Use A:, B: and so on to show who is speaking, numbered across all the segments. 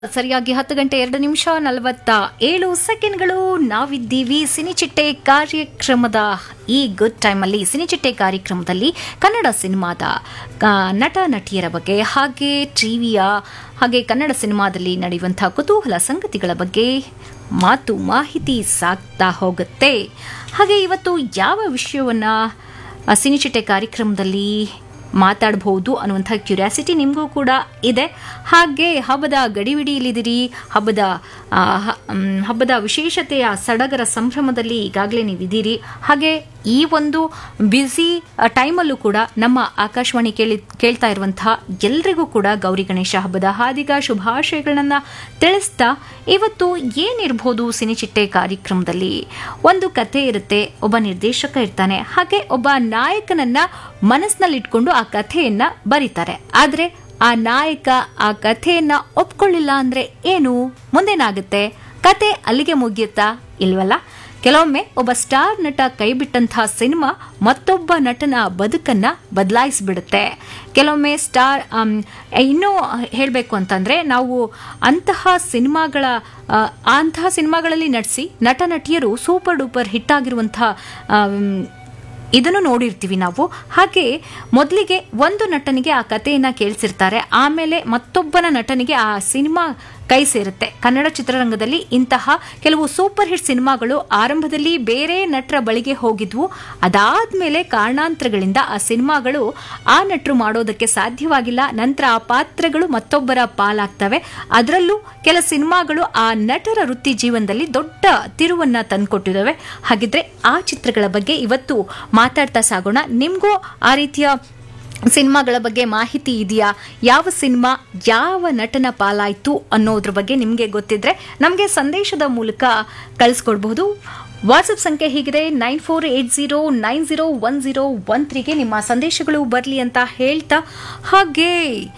A: ಸರಿಯಾಗಿ ಹತ್ತು ಗಂಟೆ ಎರಡು ನಿಮಿಷ ನಲವತ್ತ ಏಳು ಸೆಕೆಂಡ್ಗಳು ನಾವಿದ್ದೀವಿ ಸಿನಿಚಿಟ್ಟೆ ಕಾರ್ಯಕ್ರಮದ ಈ ಗುಡ್ ಟೈಮಲ್ಲಿ ಸಿನಿಚಿಟ್ಟೆ ಕಾರ್ಯಕ್ರಮದಲ್ಲಿ ಕನ್ನಡ ಸಿನಿಮಾದ ಆ, ನಟ ನಟಿಯರ ಬಗ್ಗೆ ಹಾಗೆ ಟಿವಿಯ ಹಾಗೆ ಕನ್ನಡ ಸಿನಿಮಾದಲ್ಲಿ ನಡೆಯುವಂತಹ ಕುತೂಹಲ ಸಂಗತಿಗಳ ಬಗ್ಗೆ ಮಾತು ಮಾಹಿತಿ ಸಾಗ್ತಾ ಹೋಗುತ್ತೆ ಹಾಗೆ ಇವತ್ತು ಯಾವ ವಿಷಯವನ್ನ ಆ, ಸಿನಿಚಿಟ್ಟೆ ಕಾರ್ಯಕ್ರಮದಲ್ಲಿ ಮಾತಾಡಬಹುದು ಅನ್ನುವಂಥ ಕ್ಯೂರಿಯಾಸಿಟಿ ನಿಮಗೂ ಕೂಡ ಇದೆ ಹಾಗೆ ಹಬ್ಬದ ಗಡಿಬಿಡಿಯಲ್ಲಿದ್ದೀರಿ ಹಬ್ಬದ ಆ, ಹ- ಮ್, ಹಬ್ಬದ ವಿಶೇಷತೆಯ ಸಡಗರ ಸಂಭ್ರಮದಲ್ಲಿ ಈಗಾಗಲೇ ನೀವಿದ್ದೀರಿ ಹಾಗೆ ಈ ಒಂದು ಬ್ಯುಸಿ ಟೈಮಲ್ಲೂ ಕೂಡ ನಮ್ಮ ಆಕಾಶವಾಣಿ ಕೇಳಿ ಕೇಳ್ತಾ ಇರುವಂತಹ ಎಲ್ರಿಗೂ ಕೂಡ ಗೌರಿ ಗಣೇಶ ಹಬ್ಬದ ಹಾದಿಗ ಶುಭಾಶಯಗಳನ್ನ ತಿಳಿಸ್ತಾ ಇವತ್ತು ಏನಿರ್ಬೋದು ಸಿನಿಚಿಟ್ಟೆ ಕಾರ್ಯಕ್ರಮದಲ್ಲಿ ಒಂದು ಕತೆ ಇರುತ್ತೆ ಒಬ್ಬ ನಿರ್ದೇಶಕ ಇರ್ತಾನೆ ಹಾಗೆ ಒಬ್ಬ ನಾಯಕನನ್ನ ಮನಸ್ಸಿನಲ್ಲಿಟ್ಕೊಂಡು ಆ ಕಥೆಯನ್ನ ಬರೀತಾರೆ ಆದ್ರೆ ಆ ನಾಯಕ ಆ ಕಥೆಯನ್ನ ಒಪ್ಕೊಳ್ಳಿಲ್ಲ ಅಂದ್ರೆ ಏನು ಮುಂದೇನಾಗುತ್ತೆ ಕತೆ ಅಲ್ಲಿಗೆ ಮುಗಿಯುತ್ತಾ ಇಲ್ವಲ್ಲ ಕೆಲವೊಮ್ಮೆ ಒಬ್ಬ ಸ್ಟಾರ್ ನಟ ಕೈಬಿಟ್ಟಂತಹ ಸಿನಿಮಾ ಮತ್ತೊಬ್ಬ ನಟನ ಬದುಕನ್ನ ಬದಲಾಯಿಸಿಬಿಡುತ್ತೆ ಕೆಲವೊಮ್ಮೆ ಸ್ಟಾರ್ ಆಮ್, ಇನ್ನೂ ಹೇಳಬೇಕು ಅಂತಂದ್ರೆ ನಾವು ಅಂತಹ ಸಿನಿಮಾಗಳ ಆ, ಅಂತಹ ಸಿನಿಮಾಗಳಲ್ಲಿ ನಟಿಸಿ ನಟ ನಟಿಯರು ಸೂಪರ್ ಡೂಪರ್ ಹಿಟ್ ಆಗಿರುವಂತಹ ಆಮ್, ಇದನ್ನು ನೋಡಿರ್ತೀವಿ ನಾವು ಹಾಗೆ ಮೊದಲಿಗೆ ಒಂದು ನಟನಿಗೆ ಆ ಕಥೆಯನ್ನ ಕೇಳಿಸಿರ್ತಾರೆ ಆಮೇಲೆ ಮತ್ತೊಬ್ಬನ ನಟನಿಗೆ ಆ ಸಿನಿಮಾ ಕೈ ಸೇರುತ್ತೆ ಕನ್ನಡ ಚಿತ್ರರಂಗದಲ್ಲಿ ಇಂತಹ ಕೆಲವು ಸೂಪರ್ ಹಿಟ್ ಸಿನಿಮಾಗಳು ಆರಂಭದಲ್ಲಿ ಬೇರೆ ನಟರ ಬಳಿಗೆ ಹೋಗಿದ್ವು ಅದಾದ್ಮೇಲೆ ಕಾರಣಾಂತರಗಳಿಂದ ಆ ಸಿನಿಮಾಗಳು ಆ ನಟರು ಮಾಡೋದಕ್ಕೆ ಸಾಧ್ಯವಾಗಿಲ್ಲ ನಂತರ ಆ ಪಾತ್ರಗಳು ಮತ್ತೊಬ್ಬರ ಪಾಲಾಗ್ತವೆ ಅದರಲ್ಲೂ ಕೆಲ ಸಿನಿಮಾಗಳು ಆ ನಟರ ವೃತ್ತಿ ಜೀವನದಲ್ಲಿ ದೊಡ್ಡ ತಿರುವನ್ನ ತಂದ್ಕೊಟ್ಟಿದ್ದಾವೆ ಹಾಗಿದ್ರೆ ಆ ಚಿತ್ರಗಳ ಬಗ್ಗೆ ಇವತ್ತು ಮಾತಾಡ್ತಾ ಸಾಗೋಣ ನಿಮಗೂ ಆ ರೀತಿಯ ಸಿನಿಮಾಗಳ ಬಗ್ಗೆ ಮಾಹಿತಿ ಇದೆಯಾ ಯಾವ ಸಿನಿಮಾ ಯಾವ ನಟನ ಪಾಲಾಯ್ತು ಅನ್ನೋದ್ರ ಬಗ್ಗೆ ನಿಮಗೆ ಗೊತ್ತಿದ್ರೆ ನಮಗೆ ಸಂದೇಶದ ಮೂಲಕ ಕಳಿಸ್ಕೊಡ್ಬಹುದು ವಾಟ್ಸಪ್ ಸಂಖ್ಯೆ ಹೀಗಿದೆ nine four eight zero nine zero one zero one ತ್ರೀಗೆ ನಿಮ್ಮ ಸಂದೇಶಗಳು ಬರಲಿ ಅಂತ ಹೇಳ್ತಾ ಹಾಗೆ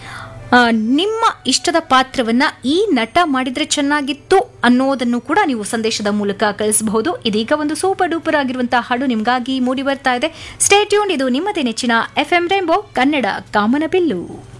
A: ಆ, ನಿಮ್ಮ ಇಷ್ಟದ ಪಾತ್ರವನ್ನ ಈ ನಟ ಮಾಡಿದ್ರೆ ಚೆನ್ನಾಗಿತ್ತು ಅನ್ನೋದನ್ನು ಕೂಡ ನೀವು ಸಂದೇಶದ ಮೂಲಕ ಕಳಿಸಬಹುದು ಇದೀಗ ಒಂದು ಸೂಪರ್ ಡೂಪರ್ ಆಗಿರುವಂತಹ ಹಾಡು ನಿಮಗಾಗಿ ಮೂಡಿ ಬರ್ತಾ ಇದೆ ಸ್ಟೇಟ್ಯೂನ್ ಇದು ನಿಮ್ಮದೇ ನೆಚ್ಚಿನ ಎಫ್ ಎಂ ರೇಂಬೋ ಕನ್ನಡ ಕಾಮನಬಿಲ್ಲು